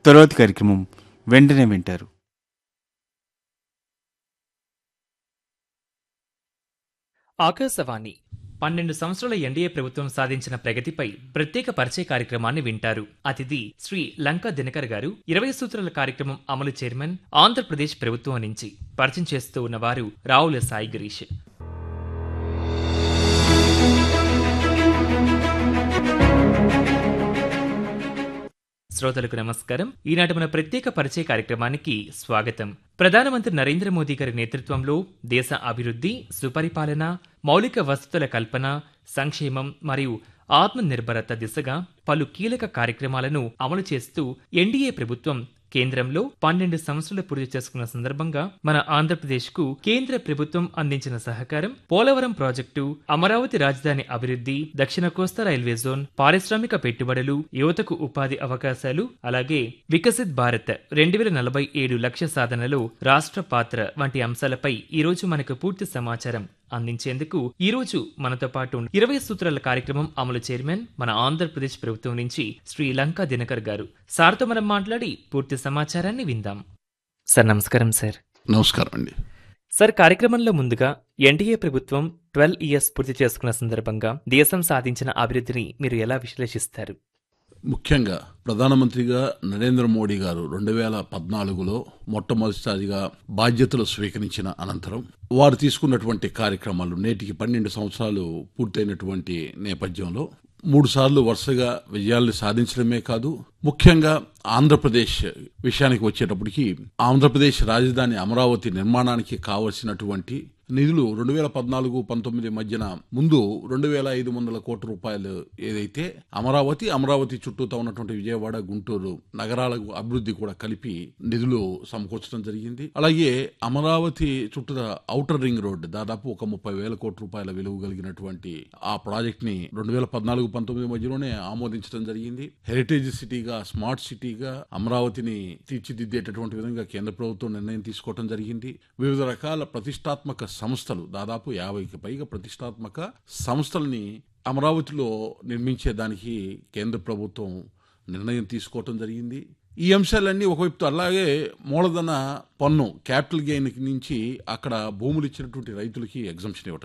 తరువాతి కార్యక్రమం వెంటనే వింటారు ఆకాశవాణి పన్నెండు సంవత్సరాల ఎన్డీఏ ప్రభుత్వం సాధించిన ప్రగతిపై ప్రత్యేక పరిచయ కార్యక్రమాన్ని వింటారు అతిథి శ్రీ లంకా దినకర్ గారు ఇరవై సూత్రాల కార్యక్రమం అమలు చైర్మన్ ఆంధ్రప్రదేశ్ ప్రభుత్వం నుంచి పరిచయం చేస్తూ ఉన్నవారు రావుల సాయి గిరీష్ శ్రోతలకు నమస్కారం ఈనాటి మన ప్రత్యేక పరిచయ కార్యక్రమానికి స్వాగతం ప్రధానమంత్రి నరేంద్ర మోదీ గారి నేతృత్వంలో దేశ అభివృద్ధి సుపరిపాలన మౌలిక వసతుల కల్పన సంక్షేమం మరియు ఆత్మ నిర్భరత దిశగా పలు కీలక కార్యక్రమాలను అమలు చేస్తూ ఎన్డీఏ ప్రభుత్వం కేంద్రంలో పన్నెండు సంవత్సరాలు పూర్తి చేసుకున్న సందర్భంగా మన ఆంధ్రప్రదేశ్ కు కేంద్ర ప్రభుత్వం అందించిన సహకారం పోలవరం ప్రాజెక్టు అమరావతి రాజధాని అభివృద్ధి దక్షిణ కోస్తా రైల్వే జోన్ పారిశ్రామిక పెట్టుబడులు యువతకు ఉపాధి అవకాశాలు అలాగే వికసిత్ భారత్ రెండు వేల నలభై ఏడు లక్ష్య సాధనలో రాష్ట్ర పాత్ర వంటి అంశాలపై ఈ రోజు మనకు పూర్తి సమాచారం అందించేందుకు ఈ రోజు మనతో పాటు ఇరవై సూత్రాల కార్యక్రమం అమలు చైర్మన్ మన ఆంధ్రప్రదేశ్ ప్రభుత్వం నుంచి శ్రీ లంకా దినకర్ గారు సార్తో మనం మాట్లాడి పూర్తి సమాచారాన్ని విందాం సార్ నమస్కారం సార్ నమస్కారం అండి సార్ కార్యక్రమంలో ముందుగా ఎన్డీఏ ప్రభుత్వం ట్వెల్వ్ ఇయర్స్ పూర్తి చేసుకున్న సందర్భంగా దేశం సాధించిన అభివృద్ధిని మీరు ఎలా విశ్లేషిస్తారు ముఖ్యంగా ప్రధానమంత్రిగా నరేంద్ర మోడీ గారు రెండు వేల పద్నాలుగులో మొట్టమొదటిసారిగా బాధ్యతలు స్వీకరించిన అనంతరం వారు తీసుకున్నటువంటి కార్యక్రమాలు నేటికి పన్నెండు సంవత్సరాలు పూర్తయినటువంటి నేపథ్యంలో మూడు సార్లు వరుసగా విజయాల్ని సాధించడమే కాదు ముఖ్యంగా ఆంధ్రప్రదేశ్ విషయానికి వచ్చేటప్పటికి ఆంధ్రప్రదేశ్ రాజధాని అమరావతి నిర్మాణానికి కావలసినటువంటి నిధులు రెండు వేల పద్నాలుగు పంతొమ్మిది మధ్యన ముందు రెండు వేల ఐదు వందల కోట్ల రూపాయలు ఏదైతే అమరావతి అమరావతి చుట్టూతో ఉన్నటువంటి విజయవాడ గుంటూరు నగరాల అభివృద్ధి కూడా కలిపి నిధులు సమకూర్చడం జరిగింది అలాగే అమరావతి చుట్టూ ఔటర్ రింగ్ రోడ్ దాదాపు ఒక ముప్పై వేల కోట్ల రూపాయల విలువ కలిగినటువంటి ఆ ప్రాజెక్ట్ ని రెండు వేల పద్నాలుగు పంతొమ్మిది మధ్యలోనే ఆమోదించడం జరిగింది హెరిటేజ్ సిటీగా స్మార్ట్ సిటీగా అమరావతిని తీర్చిదిద్దేటటువంటి విధంగా కేంద్ర ప్రభుత్వం నిర్ణయం తీసుకోవడం జరిగింది వివిధ రకాల ప్రతిష్టాత్మక సంస్థలు దాదాపు యాభైకి పైగా ప్రతిష్టాత్మక సంస్థల్ని అమరావతిలో నిర్మించేదానికి కేంద్ర ప్రభుత్వం నిర్ణయం తీసుకోవటం జరిగింది ఈ అంశాలన్నీ ఒకవైపు అలాగే మూలధన పన్ను క్యాపిటల్ గెయిన్ నుంచి అక్కడ భూములు ఇచ్చినటువంటి రైతులకి ఎగ్జంప్షన్ ఇవ్వటం